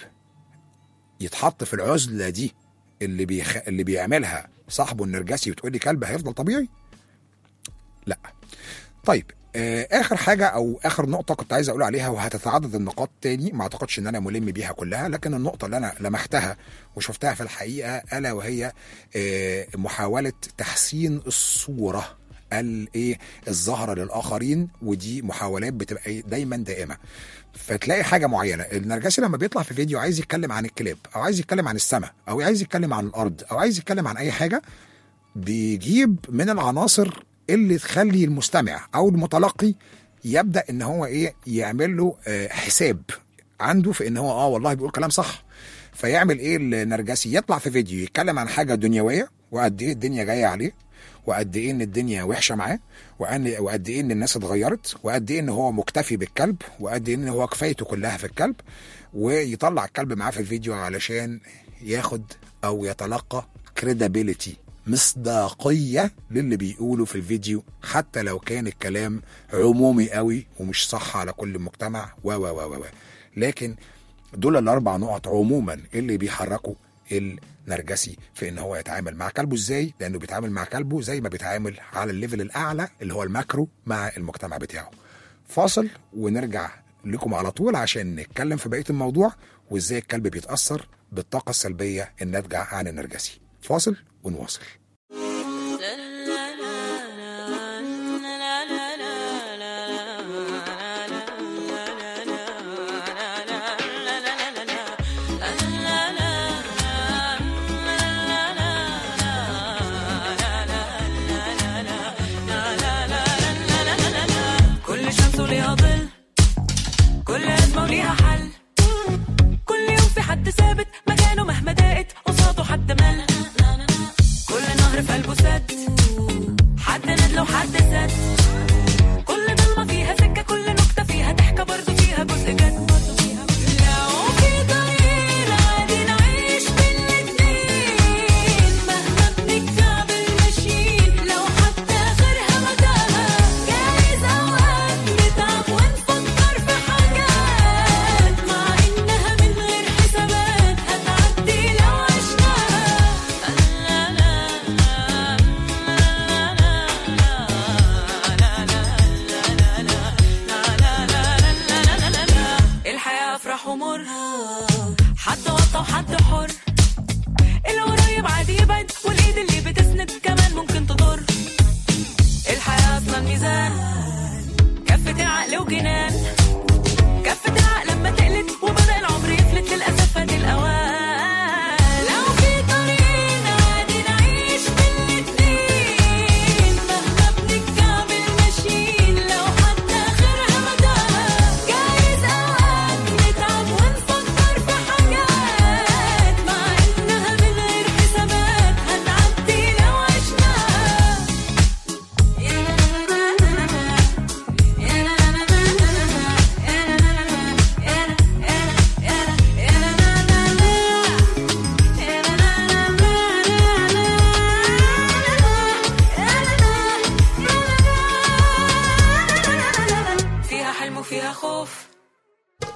يتحط في العزله دي اللي بيخ... اللي بيعملها صاحبه النرجسي وتقول لي كلب هيفضل طبيعي؟ لا. طيب آه اخر حاجه او اخر نقطه كنت عايز اقول عليها وهتتعدد النقاط تاني ما اعتقدش ان انا ملم بيها كلها لكن النقطه اللي انا لمحتها وشفتها في الحقيقه الا وهي آه محاوله تحسين الصوره الايه الظاهره للاخرين ودي محاولات بتبقى دايما دائمه فتلاقي حاجه معينه النرجسي لما بيطلع في فيديو عايز يتكلم عن الكلاب او عايز يتكلم عن السماء او عايز يتكلم عن الارض او عايز يتكلم عن اي حاجه بيجيب من العناصر اللي تخلي المستمع او المتلقي يبدا ان هو ايه يعمل له آه، حساب عنده في ان هو اه والله بيقول كلام صح فيعمل ايه النرجسي يطلع في فيديو يتكلم عن حاجه دنيويه وقد ايه الدنيا جايه عليه وقد ايه ان الدنيا وحشه معاه وأن- وقد ايه ان الناس اتغيرت وقد ايه ان هو مكتفي بالكلب وقد ايه ان هو كفايته كلها في الكلب ويطلع الكلب معاه في الفيديو علشان ياخد او يتلقى كريدابيليتي مصداقيه للي بيقوله في الفيديو حتى لو كان الكلام عمومي قوي ومش صح على كل المجتمع و و و و لكن دول الاربع نقط عموما اللي بيحركوا النرجسي في ان هو يتعامل مع كلبه ازاي لانه بيتعامل مع كلبه زي ما بيتعامل على الليفل الاعلى اللي هو الماكرو مع المجتمع بتاعه فاصل ونرجع لكم على طول عشان نتكلم في بقيه الموضوع وازاي الكلب بيتاثر بالطاقه السلبيه الناتجه عن النرجسي فاصل ونواصل كل شمس وليها ظل كل أزمة وليها حل كل يوم في حد ثابت مكانه مهما ضاقت قصاده حد مل كل نهر في قلبه سد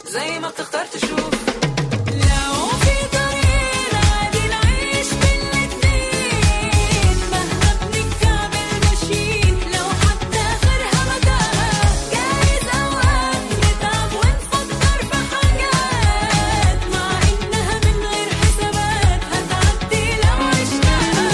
زي ما بتختار تشوف لو في طريق عادي نعيش بالاتنين مهما بنكعبل ماشيين لو حتى آخرها متاهة جايز أوقات نتعب ونفكر في حاجات مع إنها من غير حسابات هتعدي لو عشناها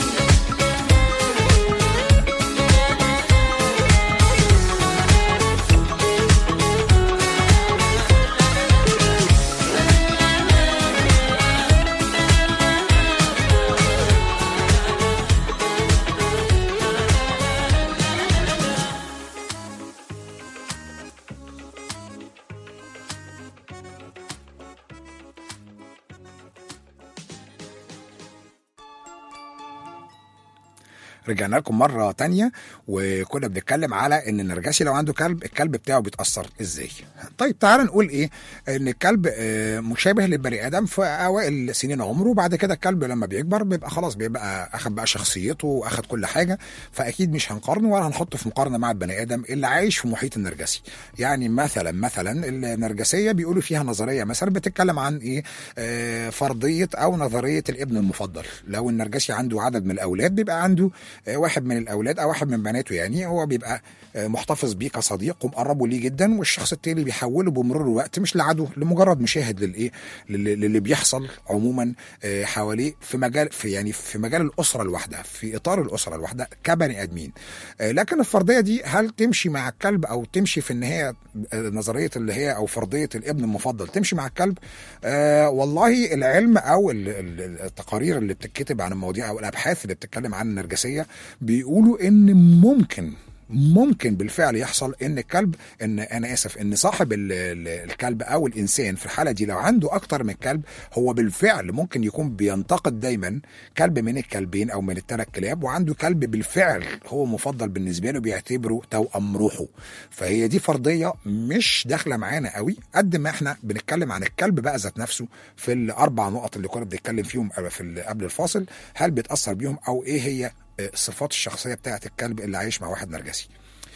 رجعنا لكم مرة تانية وكنا بنتكلم على ان النرجسي لو عنده كلب الكلب بتاعه بيتأثر ازاي طيب تعال نقول ايه ان الكلب آه، مشابه للبني ادم في اوائل سنين عمره وبعد كده الكلب لما بيكبر بيبقى خلاص بيبقى اخد بقى شخصيته واخد كل حاجة فاكيد مش هنقارنه ولا هنحطه في مقارنة مع البني ادم اللي عايش في محيط النرجسي يعني مثلا مثلا النرجسية بيقولوا فيها نظرية مثلا بتتكلم عن ايه آه، فرضية او نظرية الابن المفضل لو النرجسي عنده عدد من الاولاد بيبقى عنده آه، واحد من الاولاد او واحد من بناته يعني هو بيبقى آه، محتفظ بيه كصديق ومقربه ليه جدا والشخص التاني بيحوله بمرور الوقت مش لعدو لمجرد مشاهد للايه للي للي بيحصل عموما آه، حواليه في مجال في يعني في مجال الاسره الواحده في اطار الاسره الواحده كبني ادمين آه، لكن الفرضيه دي هل تمشي مع الكلب او تمشي في النهايه آه، نظريه اللي هي او فرضيه الابن المفضل تمشي مع الكلب آه والله العلم او ال- ال- التقارير اللي بتتكتب عن المواضيع او الابحاث اللي بتتكلم عن النرجسيه بيقولوا ان ممكن ممكن بالفعل يحصل ان الكلب ان انا اسف ان صاحب ال- ال- الكلب او الانسان في الحاله دي لو عنده اكتر من كلب هو بالفعل ممكن يكون بينتقد دايما كلب من الكلبين او من الثلاث كلاب وعنده كلب بالفعل هو مفضل بالنسبه له بيعتبره توأم روحه فهي دي فرضيه مش داخله معانا قوي قد ما احنا بنتكلم عن الكلب بقى ذات نفسه في الاربع نقط اللي كنا بنتكلم فيهم في ال- قبل الفاصل هل بيتاثر بيهم او ايه هي آه، صفات الشخصيه بتاعه الكلب اللي عايش مع واحد نرجسي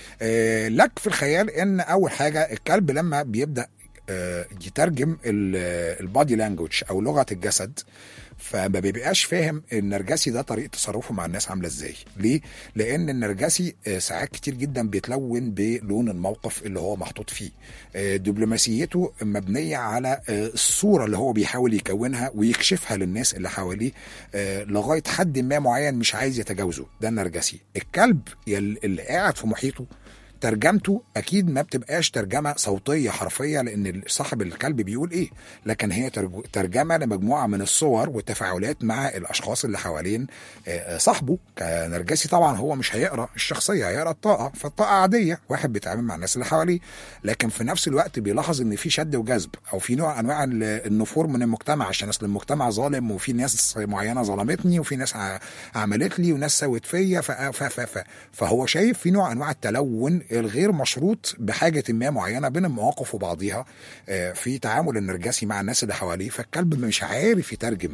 آه، لك في الخيال ان اول حاجه الكلب لما بيبدا آه، يترجم البادي لانجوج او لغه الجسد فما بيبقاش فاهم النرجسي ده طريقه تصرفه مع الناس عامله ازاي ليه لان النرجسي آه، ساعات كتير جدا بيتلون بلون الموقف اللي هو محطوط فيه آه، دبلوماسيته مبنيه على آه، الصوره اللي هو بيحاول يكونها ويكشفها للناس اللي حواليه آه، لغايه حد ما معين مش عايز يتجاوزه ده النرجسي الكلب يل- اللي قاعد في محيطه ترجمته اكيد ما بتبقاش ترجمه صوتيه حرفيه لان صاحب الكلب بيقول ايه لكن هي ترج- ترجمه لمجموعه من الصور والتفاعلات مع الاشخاص اللي حوالين آه، صاحبه كنرجسي طبعا هو مش هيقرا الشخصيه هيقرا الطاقه فالطاقه عاديه واحد بيتعامل مع الناس اللي حواليه لكن في نفس الوقت بيلاحظ ان في شد وجذب او في نوع انواع ال- النفور من المجتمع عشان اصل المجتمع ظالم وفي ناس معينه ظلمتني وفي ناس ع- عملت لي وناس سوت فيا ف- ف- ف- ف- فهو شايف في نوع انواع التلون الغير مشروط بحاجه ما معينه بين المواقف وبعضيها آه، في تعامل النرجسي مع الناس اللي حواليه فالكلب مش عارف يترجم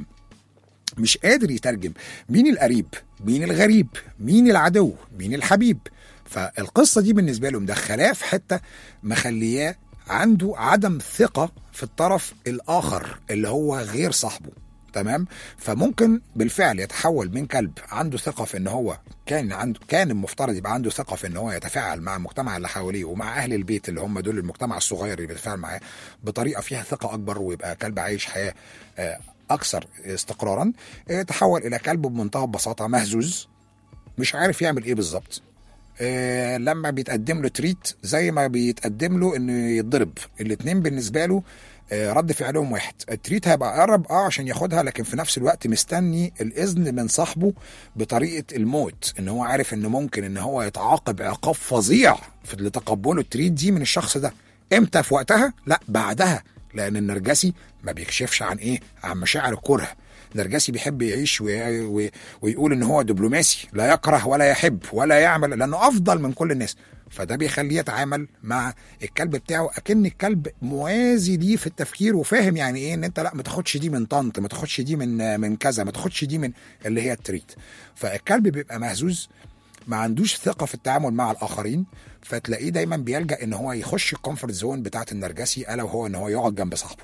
مش قادر يترجم مين القريب مين الغريب مين العدو مين الحبيب فالقصة دي بالنسبة له مدخلاه في حتة مخلياه عنده عدم ثقة في الطرف الآخر اللي هو غير صاحبه تمام فممكن بالفعل يتحول من كلب عنده ثقه في ان هو كان عنده كان المفترض يبقى عنده ثقه في ان هو يتفاعل مع المجتمع اللي حواليه ومع اهل البيت اللي هم دول المجتمع الصغير اللي بيتفاعل معاه بطريقه فيها ثقه اكبر ويبقى كلب عايش حياه آه، اكثر استقرارا آه، تحول الى كلب بمنتهى البساطه مهزوز مش عارف يعمل ايه بالظبط آه، لما بيتقدم له تريت زي ما بيتقدم له انه يتضرب الاتنين بالنسبه له آه، رد فعلهم واحد التريت هيبقى قرب اه عشان ياخدها لكن في نفس الوقت مستني الاذن من صاحبه بطريقه الموت ان هو عارف ان ممكن ان هو يتعاقب عقاب فظيع في لتقبله التريت دي من الشخص ده امتى في وقتها لا بعدها لان النرجسي ما بيكشفش عن ايه عن مشاعر الكره نرجسي بيحب يعيش وي... وي... ويقول ان هو دبلوماسي لا يكره ولا يحب ولا يعمل لانه افضل من كل الناس فده بيخليه يتعامل مع الكلب بتاعه اكن الكلب موازي ليه في التفكير وفاهم يعني ايه ان انت لا ما تاخدش دي من طنط ما تاخدش دي من من كذا ما تاخدش دي من اللي هي التريت فالكلب بيبقى مهزوز ما عندوش ثقه في التعامل مع الاخرين فتلاقيه دايما بيلجا ان هو يخش الكومفورت زون بتاعه النرجسي الا وهو ان هو يقعد جنب صاحبه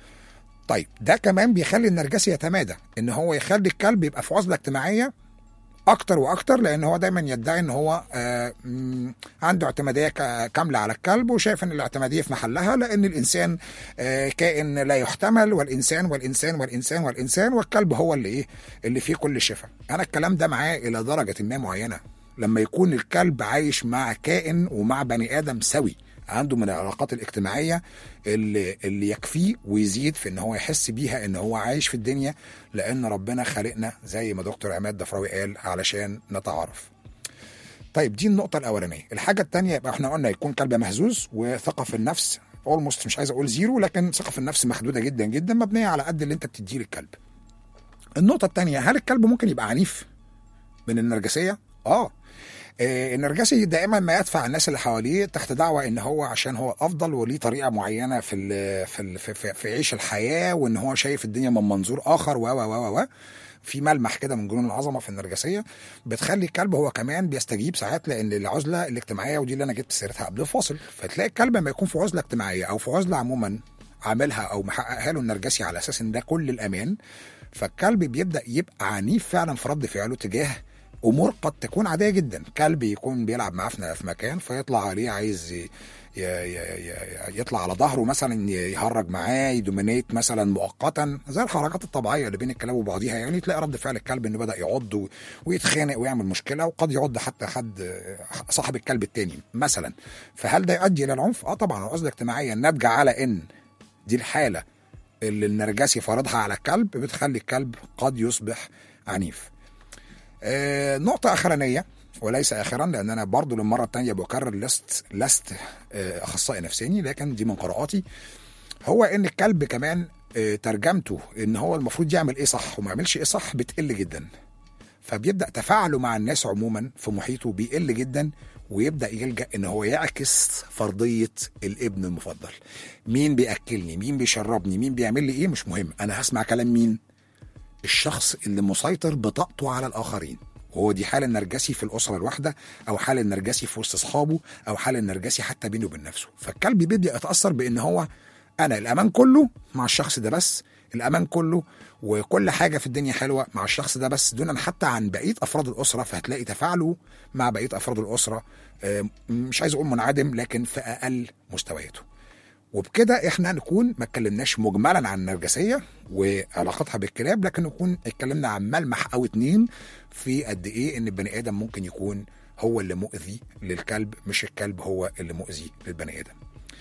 طيب ده كمان بيخلي النرجسي يتمادى ان هو يخلي الكلب يبقى في عزله اجتماعيه اكتر واكتر لان هو دايما يدعي ان هو آه، مم، عنده اعتماديه ك- كامله على الكلب وشايف ان الاعتماديه في محلها لان الانسان آه، كائن لا يحتمل والانسان والانسان والانسان والانسان والكلب هو اللي ايه اللي فيه كل الشفاء انا الكلام ده معاه الى درجه ما معينه لما يكون الكلب عايش مع كائن ومع بني ادم سوي عنده من العلاقات الاجتماعيه اللي اللي يكفيه ويزيد في ان هو يحس بيها ان هو عايش في الدنيا لان ربنا خلقنا زي ما دكتور عماد دفراوي قال علشان نتعارف. طيب دي النقطة الأولانية، الحاجة التانية يبقى احنا قلنا يكون كلب مهزوز وثقة في النفس اولموست مش عايز اقول زيرو لكن ثقة في النفس محدودة جدا جدا مبنية على قد اللي انت بتديه للكلب. النقطة التانية هل الكلب ممكن يبقى عنيف من النرجسية؟ اه آه، النرجسي دائما ما يدفع الناس اللي حواليه تحت دعوه ان هو عشان هو الافضل وليه طريقه معينه في ال في ال في, في, في عيش الحياه وان هو شايف الدنيا من منظور اخر و و و و في ملمح كده من جنون العظمه في النرجسيه بتخلي الكلب هو كمان بيستجيب ساعات لان العزله الاجتماعيه ودي اللي انا جبت سيرتها قبل الفاصل فتلاقي الكلب لما يكون في عزله اجتماعيه او في عزله عموما عاملها او محققها له النرجسي على اساس ان ده كل الامان فالكلب بيبدا يبقى عنيف فعلا في رد فعله تجاه امور قد تكون عاديه جدا كلب يكون بيلعب معاه في في مكان فيطلع عليه عايز ي- ي- ي- ي- يطلع على ظهره مثلا يهرج معاه يدومينيت مثلا مؤقتا زي الحركات الطبيعيه اللي بين الكلاب وبعضيها يعني تلاقي رد فعل الكلب انه بدا يعض و- ويتخانق ويعمل مشكله وقد يعض حتى حد صاحب الكلب التاني مثلا فهل ده يؤدي الى العنف؟ اه طبعا العزله الاجتماعيه الناتجه على ان دي الحاله اللي النرجسي فرضها على الكلب بتخلي الكلب قد يصبح عنيف. آه، نقطة أخرانية وليس آخرا لأن أنا برضو للمرة التانية بكرر لست لست آه، أخصائي نفساني لكن دي من قراءاتي هو إن الكلب كمان آه، ترجمته إن هو المفروض يعمل إيه صح وما يعملش إيه صح بتقل جدا فبيبدأ تفاعله مع الناس عموما في محيطه بيقل جدا ويبدأ يلجأ إن هو يعكس فرضية الابن المفضل مين بيأكلني مين بيشربني مين بيعمل لي إيه مش مهم أنا هسمع كلام مين الشخص اللي مسيطر بطاقته على الاخرين وهو دي حال النرجسي في الاسره الواحده او حال النرجسي في وسط اصحابه او حال النرجسي حتى بينه وبين نفسه فالكلب بيبدا يتاثر بان هو انا الامان كله مع الشخص ده بس الامان كله وكل حاجه في الدنيا حلوه مع الشخص ده بس دونا حتى عن بقيه افراد الاسره فهتلاقي تفاعله مع بقيه افراد الاسره آه، مش عايز اقول منعدم لكن في اقل مستوياته وبكده احنا نكون ما اتكلمناش مجملا عن النرجسيه وعلاقتها بالكلاب لكن نكون اتكلمنا عن ملمح او اتنين في قد ايه ان البني ادم ممكن يكون هو اللي مؤذي للكلب مش الكلب هو اللي مؤذي للبني ادم.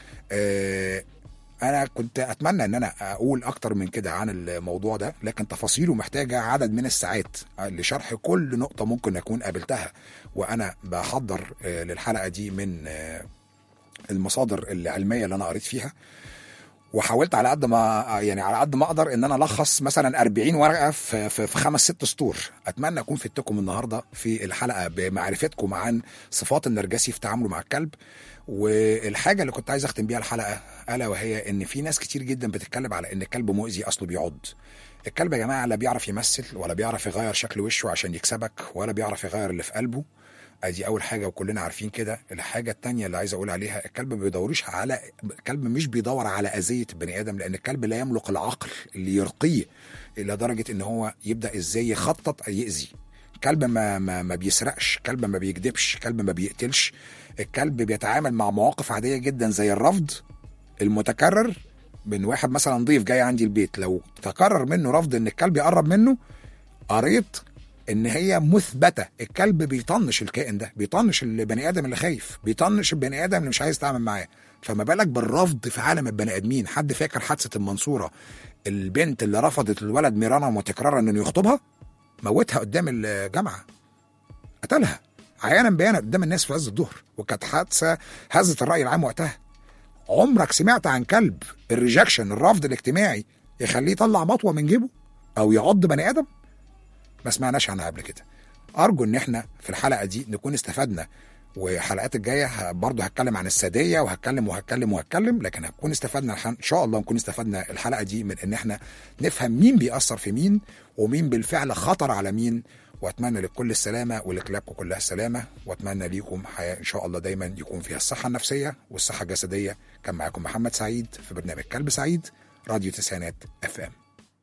آه انا كنت اتمنى ان انا اقول اكتر من كده عن الموضوع ده لكن تفاصيله محتاجه عدد من الساعات لشرح كل نقطه ممكن اكون قابلتها وانا بحضر آه، للحلقه دي من آه، المصادر العلميه اللي انا قريت فيها وحاولت على قد ما يعني على قد ما اقدر ان انا الخص مثلا 40 ورقه في, في, في خمس ست سطور اتمنى اكون فدتكم النهارده في الحلقه بمعرفتكم عن صفات النرجسي في تعامله مع الكلب والحاجه اللي كنت عايز اختم بيها الحلقه الا وهي ان في ناس كتير جدا بتتكلم على ان الكلب مؤذي اصله بيعض الكلب يا جماعه لا بيعرف يمثل ولا بيعرف يغير شكل وشه عشان يكسبك ولا بيعرف يغير اللي في قلبه ادي اول حاجه وكلنا عارفين كده الحاجه التانية اللي عايز اقول عليها الكلب ما بيدورش على الكلب مش بيدور على اذيه البني ادم لان الكلب لا يملك العقل اللي يرقيه الى درجه ان هو يبدا ازاي يخطط يأذي كلب ما ما ما بيسرقش كلب ما بيكذبش كلب ما بيقتلش الكلب بيتعامل مع مواقف عاديه جدا زي الرفض المتكرر من واحد مثلا ضيف جاي عندي البيت لو تكرر منه رفض ان الكلب يقرب منه قريت ان هي مثبته الكلب بيطنش الكائن ده بيطنش البني ادم اللي خايف بيطنش البني ادم اللي مش عايز يتعامل معاه فما بالك بالرفض في عالم البني ادمين حد فاكر حادثه المنصوره البنت اللي رفضت الولد ميرانا وتكرارا انه يخطبها موتها قدام الجامعه قتلها عيانا بيانا قدام الناس في عز الظهر وكانت حادثه هزت الراي العام وقتها عمرك سمعت عن كلب الريجكشن الرفض الاجتماعي يخليه يطلع مطوه من جيبه او يعض بني ادم ما سمعناش عنها قبل كده ارجو ان احنا في الحلقه دي نكون استفدنا والحلقات الجايه ه- برضه هتكلم عن الساديه وهتكلم وهتكلم وهتكلم لكن هنكون استفدنا الح- ان شاء الله نكون استفدنا الحلقه دي من ان احنا نفهم مين بيأثر في مين ومين بالفعل خطر على مين واتمنى لكل السلامه ولكلابكم كلها السلامه واتمنى ليكم حياه ان شاء الله دايما يكون فيها الصحه النفسيه والصحه الجسديه كان معاكم محمد سعيد في برنامج كلب سعيد راديو تسعينات اف ام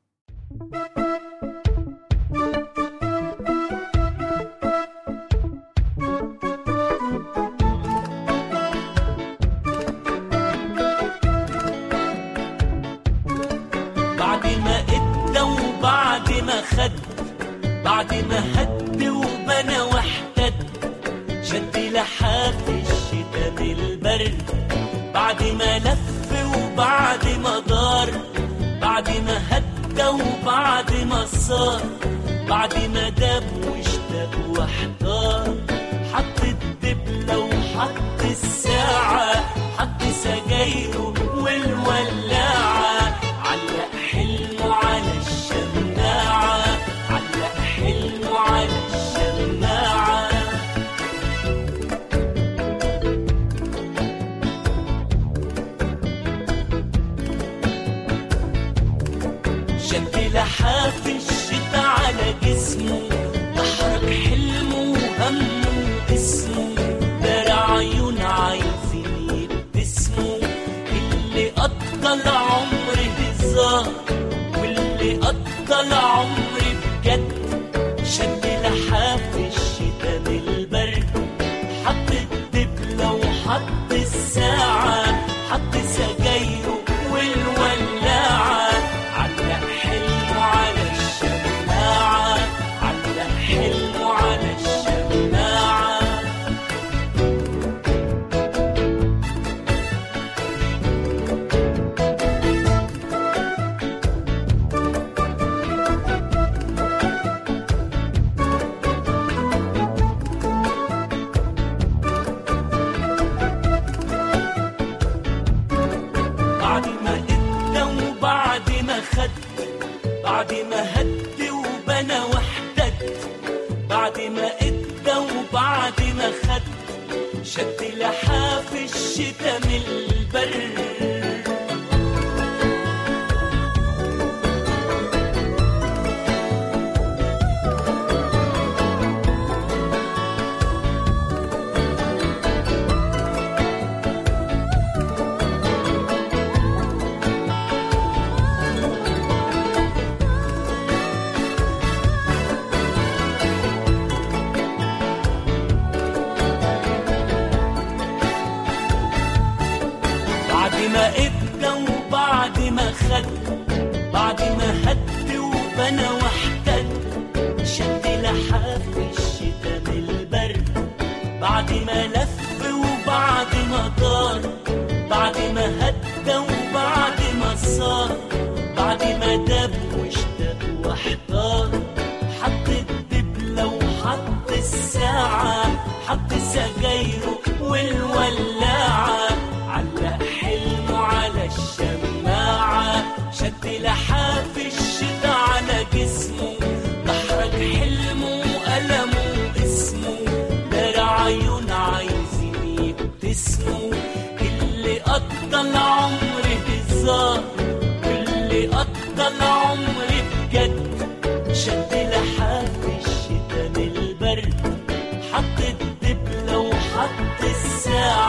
بعد ما ادى وبعد ما خد بعد ما هد وبنى واحتد شد لحاف الشتا بالبرد بعد ما لف وبعد ما دار بعد ما هدى وبعد ما صار بعد ما داب واشتاق واحتار حط الدبلة وحط الساعة حط سجايره والولاعة علق حلمه على الشماعة علق حلمه على الشماعة شد لحاف الشتا على جسمه تحرك حلمه وهمه واسمه دار عيون عايزين يبتسموا اللي قضى العمر هزار واللي قضى العمر بجد شد لحاف الشتا بالبرد حط الدبلة وحط الساعة حط سجايره والولاعة علق حلمه على الشماعة علق حلمه على الشماعة بعد ما ادى وبعد ما خد بعد ما هد وبنى واحتد بعد ما ادى وبعد ما خد شد لحاف الشتا من البر بعد ما ادى وبعد ما خد بعد ما هد وبنى واحتد شد لحاف الشتا بالبرد بعد ما لف وبعد ما دار بعد ما هدى وبعد ما صار بعد ما داب واشتاق واحتار حط الدبلة وحط الساعة حط سجايره والولاعة علق حلمه على الشماعة شد لحاف الشتا على جسمه دحرج حلمه وألمه واسمه دار عيون عايزين يبتسموا اللي قضى العمر هزار واللي قضى العمر بجد شد لحاف الشتا من البرد حط الدبلة وحط الساعة